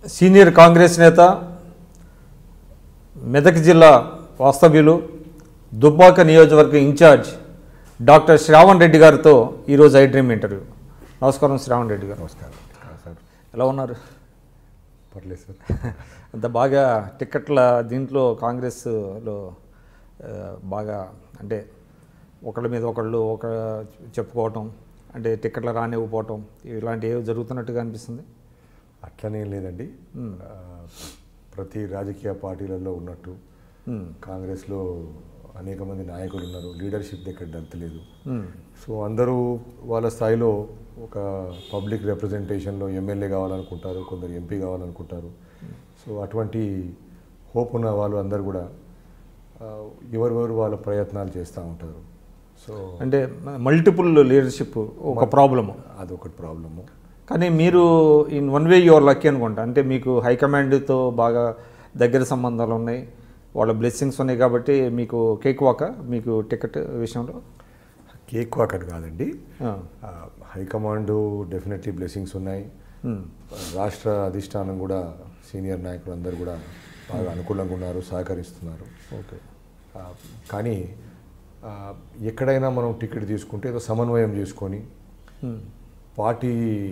Senior Congress నేత మెదక్ జిల్లా వాస్తవ్యులు దుబ్బాక నియోజకవర్గ ఇన్ఛార్జ్ డాక్టర్ శ్రావణ్ రెడ్డి గారితో ఈరోజు ఐ డ్రీమ్ ఇంటర్వ్యూ నమస్కారం శ్రావణ్ రెడ్డి గారు నమస్కారం సార్ ఎలా ఉన్నారు పర్లేదు సార్ అంత బాగా టిక్కెట్ల దీంట్లో కాంగ్రెస్లో ఆ, బాగా అంటే ఒకళ్ళ మీద ఒకళ్ళు ఒక చెప్పుకోవటం అంటే టిక్కెట్లు రానివ్వకపోవటం ఇలాంటివి ఏవో జరుగుతున్నట్టుగా అనిపిస్తుంది అట్లనే లేదండి ఆ, ప్రతి రాజకీయ పార్టీలలో ఉన్నట్టు మ్మ్. కాంగ్రెస్లో అనేక మంది నాయకులు ఉన్నారు లీడర్షిప్ దగ్గర దత్తలేదు మ్మ్. సో అందరూ వాళ్ళ స్థాయిలో ఒక పబ్లిక్ రిప్రజెంటేషన్లో ఎమ్మెల్యే కావాలనుకుంటారు కొందరు ఎంపీ కావాలనుకుంటారు సో అటువంటి హోప్ ఉన్న వాళ్ళు అందరూ కూడా ఆ, ఎవరెవరు వాళ్ళ ప్రయత్నాలు చేస్తూ ఉంటారు సో అంటే మల్టిపుల్ లీడర్షిప్ ఒక ప్రాబ్లము అదొకటి ప్రాబ్లము కానీ మీరు in one way you're lucky అనుకుంటా అంటే మీకు హైకమాండ్తో బాగా దగ్గర సంబంధాలు ఉన్నాయి వాళ్ళ బ్లెస్సింగ్స్ ఉన్నాయి కాబట్టి మీకు కేక్ వాక మీకు టికెట్ విషయంలో కేక్ వాక్ అని కాదండి ఆ. ఆ, హైకమాండ్ డెఫినెట్లీ బ్లెస్సింగ్స్ ఉన్నాయి మ్మ్. రాష్ట్ర అధిష్టానం కూడా సీనియర్ నాయకులు అందరూ కూడా బాగా అనుకూలంగా ఉన్నారు సహకరిస్తున్నారు ఓకే ఆ, కానీ ఆ, ఎక్కడైనా మనం టికెట్ తీసుకుంటే ఏదో సమన్వయం చేసుకొని మ్మ్. పార్టీ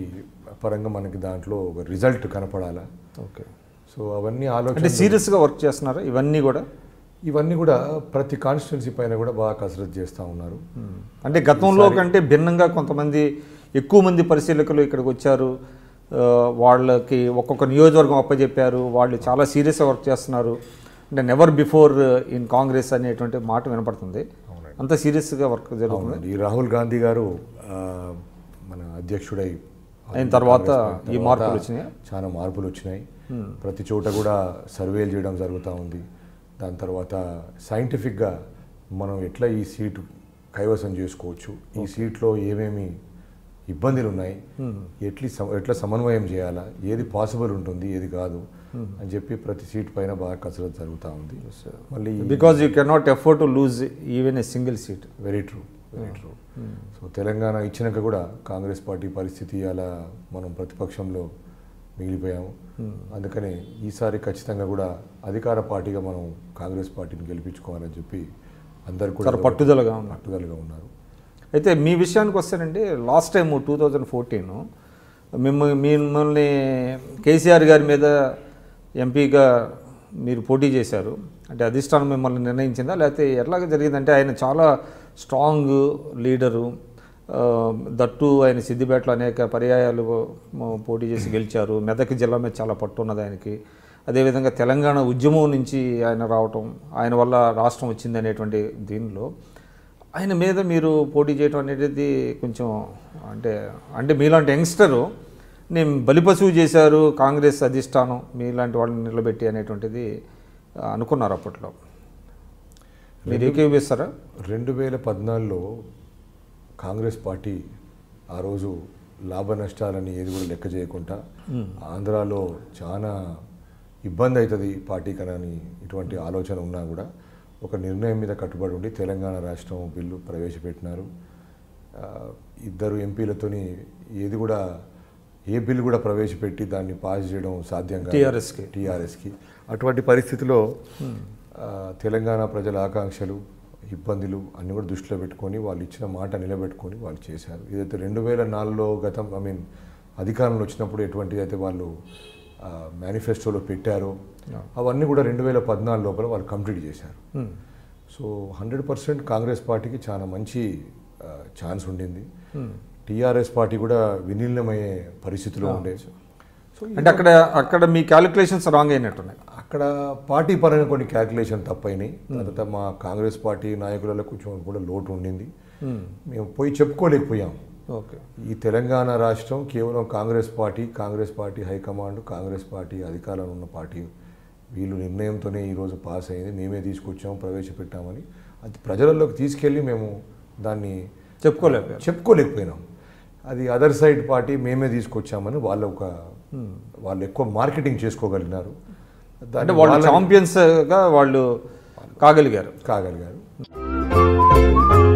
పరంగా మనకి దాంట్లో ఒక రిజల్ట్ కనపడాలా ఓకే సో అవన్నీ అంటే ఆలోచన సీరియస్గా వర్క్ చేస్తున్నారా ఇవన్నీ కూడా ఇవన్నీ కూడా ప్రతి కాన్స్టిట్యున్సీ పైన కూడా బాగా కసరత్తు చేస్తూ ఉన్నారు మ్మ్. అంటే గతంలో కంటే భిన్నంగా కొంతమంది ఎక్కువ మంది పరిశీలకులు ఇక్కడికి వచ్చారు ఆ, వాళ్ళకి ఒక్కొక్క నియోజకవర్గం అప్పచెప్పారు వాళ్ళు చాలా సీరియస్గా వర్క్ చేస్తున్నారు అంటే నెవర్ బిఫోర్ ఇన్ కాంగ్రెస్ అనేటువంటి మాట వినపడుతుంది అవునండి. అంత సీరియస్గా వర్క్ జరుగుతుంది అవునండి ఈ రాహుల్ గాంధీ గారు ఆ, మన అధ్యక్షుడై అయిన తర్వాత కాంగ్రెస్ ఈ మార్పులు వచ్చినాయా? చాలా మార్పులు వచ్చినాయి ప్రతి చోట కూడా సర్వేలు చేయడం జరుగుతూ ఉంది దాని తర్వాత సైంటిఫిక్గా మనం ఎట్లా ఈ సీటు కైవసం చేసుకోవచ్చు ఈ సీట్లో ఏమేమి ఇబ్బందులు ఉన్నాయి ఎట్లి సమ- ఎట్లా సమన్వయం చేయాలా ఏది పాసిబుల్ ఉంటుంది ఏది కాదు అని చెప్పి ప్రతి సీట్ పైన బాగా కసరత్తు జరుగుతూ ఉంది మళ్ళీ because you cannot afford to lose even a single seat very true very true so Telangana ఇచ్చినాక కూడా కాంగ్రెస్ పార్టీ పరిస్థితి అలా మనం ప్రతిపక్షంలో మిగిలిపోయాము అందుకని ఈసారి ఖచ్చితంగా కూడా అధికార పార్టీగా మనం కాంగ్రెస్ పార్టీని గెలిపించుకోవాలని చెప్పి అందరు కూడా చాలా పట్టుదలగా ఉన్నారు పట్టుదలగా ఉన్నారు అయితే మీ విషయానికి వస్తానండి last time two thousand fourteen మిమ్మల్ని మిమ్మల్ని కేసీఆర్ గారి మీద ఎంపీగా మీరు పోటీ చేశారు అంటే అధిష్టానం మిమ్మల్ని నిర్ణయించిందా లేకపోతే ఎట్లాగ జరిగిందంటే ఆయన చాలా స్ట్రాంగ్ లీడరు ఆ, దట్టు ఆయన సిద్దిపేటలో అనేక పర్యాయాలు మ- పోటీ చేసి గెలిచారు మెదక్ జిల్లా మీద చాలా పట్టు ఉన్నది ఆయనకి అదేవిధంగా తెలంగాణ ఉద్యమం నుంచి ఆయన రావటం ఆయన వల్ల రాష్ట్రం వచ్చింది అనేటువంటి దీనిలో ఆయన మీద మీరు పోటీ చేయడం అనేది కొంచెం అంటే అంటే మీలాంటి యంగ్స్టరు నేను బలిపశువు చేశారు కాంగ్రెస్ అధిష్టానం మీలాంటి వాళ్ళని నిలబెట్టి అనేటువంటిది ఆ, అనుకున్నారు అప్పట్లో మీరు ఏకీభవిస్తారా రెండు వేల పద్నాలుగులో కాంగ్రెస్ పార్టీ ఆ రోజు లాభ నష్టాలని ఏది కూడా లెక్క చేయకుండా ఆంధ్రాలో చాలా ఇబ్బంది అవుతుంది పార్టీకి అని ఇటువంటి ఆలోచన ఉన్నా కూడా ఒక నిర్ణయం మీద కట్టుబడి ఉండి తెలంగాణ రాష్ట్రం బిల్లు ప్రవేశపెట్టినారు ఆ, ఇద్దరు ఎంపీలతోని ఏది కూడా ఏ బిల్లు కూడా ప్రవేశపెట్టి దాన్ని పాస్ చేయడం సాధ్యం కాదు. TRS కి. టీఆర్ఎస్కి అటువంటి పరిస్థితిలో ఆ, తెలంగాణ ప్రజల ఆకాంక్షలు ఇబ్బందులు అన్ని కూడా దృష్టిలో పెట్టుకొని వాళ్ళు ఇచ్చిన మాట నిలబెట్టుకొని వాళ్ళు చేశారు ఏదైతే రెండు వేల నాలుగులో గతం ఐ మీన్ అధికారంలో వచ్చినప్పుడు ఎటువంటి అయితే వాళ్ళు మేనిఫెస్టోలో పెట్టారో అవన్నీ కూడా రెండు వేల పద్నాలుగు లోపల వాళ్ళు కంప్లీట్ చేశారు Hmm. So hundred percent Congress పార్టీకి చాలా మంచి ఛాన్స్ ఉండింది టీఆర్ఎస్ పార్టీ కూడా విలీనమయ్యే పరిస్థితిలో ఉండే సో అంటే అక్కడ అక్కడ మీ క్యాలిక్యులేషన్స్ రాంగ్ అయినట్టున్నాయి అక్కడ పార్టీ పరంగా కొన్ని క్యాల్కులేషన్ తప్పైనాయి తర్వాత మా కాంగ్రెస్ పార్టీ నాయకులలో కొంచెం కూడా లోటు ఉండింది మేము పోయి చెప్పుకోలేకపోయాం ఓకే ఈ తెలంగాణ రాష్ట్రం కేవలం Congress party Congress party high command Congress party అధికారంలో ఉన్న పార్టీ వీళ్ళు నిర్ణయంతోనే ఈరోజు పాస్ అయింది మేమే తీసుకొచ్చాము ప్రవేశపెట్టామని అది ప్రజలలోకి తీసుకెళ్ళి మేము దాన్ని చెప్పుకోలేకపోయారు చెప్పుకోలేకపోయినాం అది అదర్ సైడ్ పార్టీ మేమే తీసుకొచ్చామని వాళ్ళు ఒక వాళ్ళు ఎక్కువ మార్కెటింగ్ చేసుకోగలిగినారు దాన్ని అంటే వాళ్ళు వాళ్ళని ఛాంపియన్స్గా వాళ్ళు కాగలిగారు కాగలిగారు